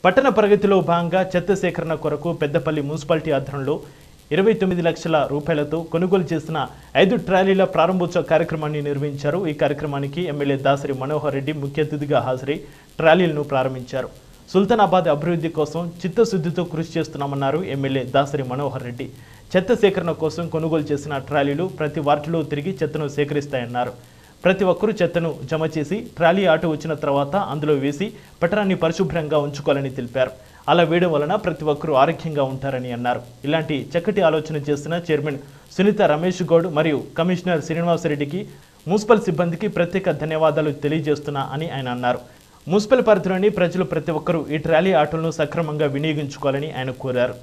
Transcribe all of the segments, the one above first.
పట్టణ ప్రగతిలో భాగంగా చెత్త సేకరణ కొరకు పెద్దపల్లి మున్సిపాలిటీ ఆధ్వర్యంలో ఇరవై తొమ్మిది లక్షల రూపాయలతో కొనుగోలు చేసిన ఐదు ట్రాలీల ప్రారంభోత్సవ కార్యక్రమాన్ని నిర్వహించారు ఈ కార్యక్రమానికి ఎమ్మెల్యే దాసరి మనోహర్ రెడ్డి ముఖ్య అతిథిగా హాజరై ట్రాలీలను ప్రారంభించారు సుల్తానాబాద్ అభివృద్ధి కోసం చిత్తశుద్ధితో కృషి చేస్తున్నామన్నారు ఎమ్మెల్యే దాసరి మనోహర్ రెడ్డి చెత్త సేకరణ కోసం కొనుగోలు చేసిన ట్రాలీలు ప్రతి వార్డులో తిరిగి చెత్తను సేకరిస్తాయన్నారు ప్రతి ఒక్కరూ చెత్తను జమ చేసి ట్రాలీ ఆటో వచ్చిన తర్వాత అందులో వేసి పట్టణాన్ని పరిశుభ్రంగా ఉంచుకోవాలని తెలిపారు అలా వేయడం వలన ప్రతి ఒక్కరూ ఆరోగ్యంగా ఉంటారని అన్నారు ఇలాంటి చక్కటి ఆలోచన చేసిన చైర్మన్ సునీత రమేష్ గౌడ్ మరియు కమిషనర్ శ్రీనివాసరెడ్డికి మున్సిపల్ సిబ్బందికి ప్రత్యేక ధన్యవాదాలు తెలియజేస్తున్నా అని ఆయన అన్నారు మున్సిపల్ పరిధిలోని ప్రజలు ప్రతి ఒక్కరూ ఈ ట్రాలీ ఆటోలను సక్రమంగా వినియోగించుకోవాలని ఆయన కోరారు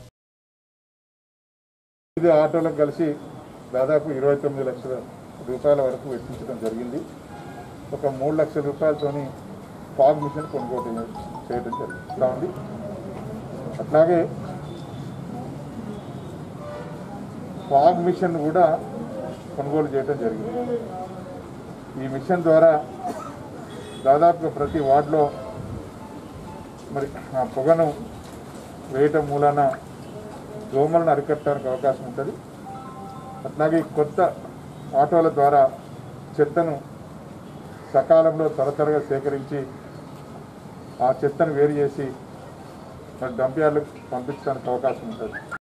ఇది ఆటోలకు కలిసి దాదాపు ఇరవై తొమ్మిది లక్షల రూపాయల వరకు వెచ్చించడం జరిగింది ఒక మూడు లక్షల రూపాయలతోని ఫాగ్ మిషన్ కొనుగోలు చేయడం జరుగుతూ ఉంది అట్లాగే ఫాగ్ మిషన్ కూడా కొనుగోలు చేయడం జరిగింది ఈ మిషన్ ద్వారా దాదాపుగా ప్రతి వార్డులో మరి ఆ పొగను వేయటం మూలాన దోమలను అరికట్టడానికి అవకాశం ఉంటుంది అట్లాగే కొత్త ఆటోల ద్వారా చెత్తను సకాలంలో త్వర త్వరగా సేకరించి ఆ చెత్తను వేరు చేసి మరి డంప్ యార్డ్లకు పంపించడానికి అవకాశం ఉంటుంది